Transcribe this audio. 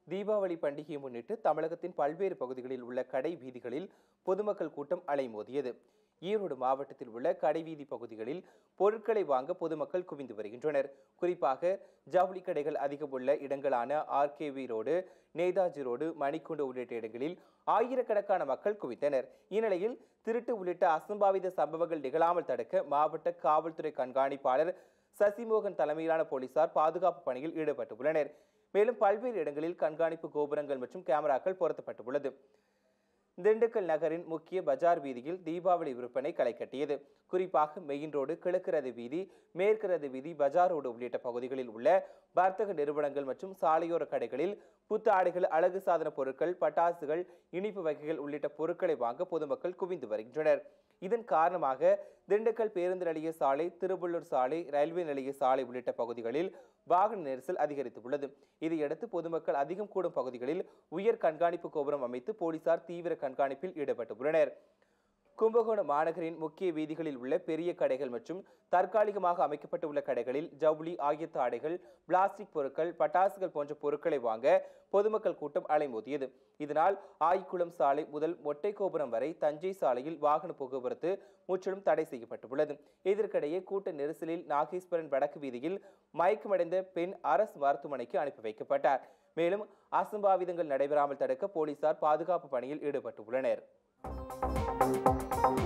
தீபாவளி பண்டிகையை முன்னிட்டு தமிழகத்தின் பல்வேறு பகுதிகளில் உள்ள கடை வீதிகளில் பொதுமக்கள் கூட்டம் அலைமோதியது ஈரோடு மாவட்டத்தில் உள்ள கடைவீதி பகுதிகளில் பொருட்களை வாங்க பொதுமக்கள் குவிந்து வருகின்றனர் குறிப்பாக ஜவுளி கடைகள் அதிகம் உள்ள இடங்களான ஆர்கேவி ரோடு நேதாஜி ரோடு மணிக்குண்டு உள்ளிட்ட இடங்களில் ஆயிரக்கணக்கான மக்கள் குவித்தனர் இந்நிலையில் திருட்டு உள்ளிட்ட அசம்பாவித சம்பவங்கள் நிகழாமல் தடுக்க மாவட்ட காவல்துறை கண்காணிப்பாளர் சசிமோகன் தலைமையிலான போலீசார் பாதுகாப்பு பணியில் ஈடுபட்டுள்ளனர் மேலும் பல்வேறு இடங்களில் கண்காணிப்பு கோபுரங்கள் மற்றும் கேமராக்கள் பொருத்தப்பட்டுள்ளது திண்டுக்கல் நகரின் முக்கிய பஜார் வீதியில் தீபாவளி விற்பனை களை கட்டியது குறிப்பாக மெயின் ரோடு கிழக்கு ரத வீதி மேற்கு ரத வீதி பஜார் ரோடு உள்ளிட்ட பகுதிகளில் உள்ள வர்த்தக நிறுவனங்கள் மற்றும் சாலையோர கடைகளில் புத்தாடைகள் அழகு சாதன பொருட்கள் பட்டாசுகள் இனிப்பு வகைகள் உள்ளிட்ட பொருட்களை வாங்க பொதுமக்கள் குவிந்து வருகின்றனர் இதன் காரணமாக திண்டுக்கல் பேருந்து நிலைய சாலை திருவள்ளூர் சாலை ரயில்வே நிலைய சாலை உள்ளிட்ட பகுதிகளில் வாகன நெரிசல் அதிகரித்துள்ளது இதையடுத்து பொதுமக்கள் அதிகம் கூடும் பகுதிகளில் உயர் கண்காணிப்பு கோபுரம் அமைத்து போலீசார் தீவிர கண்காணிப்பில் ஈடுபட்டுள்ளனர் கும்பகோணம் மாநகரின் முக்கிய வீதிகளில் உள்ள பெரிய கடைகள் மற்றும் தற்காலிகமாக அமைக்கப்பட்டுள்ள கடைகளில் ஜவுளி ஆயத்த ஆடைகள் பிளாஸ்டிக் பொருட்கள் பட்டாசுகள் போன்ற பொருட்களை வாங்க பொதுமக்கள் கூட்டம் அலைமோதியது இதனால் ஆய்க்குளம் சாலை முதல் மொட்டை கோபுரம் வரை தஞ்சை சாலையில் வாகன போக்குவரத்து முற்றிலும் தடை செய்யப்பட்டுள்ளது இதற்கிடையே கூட்ட நெரிசலில் நாகேஸ்வரன் வடக்கு வீதியில் மயக்கமடைந்த பெண் அரசு மருத்துவமனைக்கு அனுப்பி வைக்கப்பட்டார் மேலும் அசம்பாவிதங்கள் நடைபெறாமல் தடுக்க போலீசார் பாதுகாப்பு பணியில் ஈடுபட்டுள்ளனர்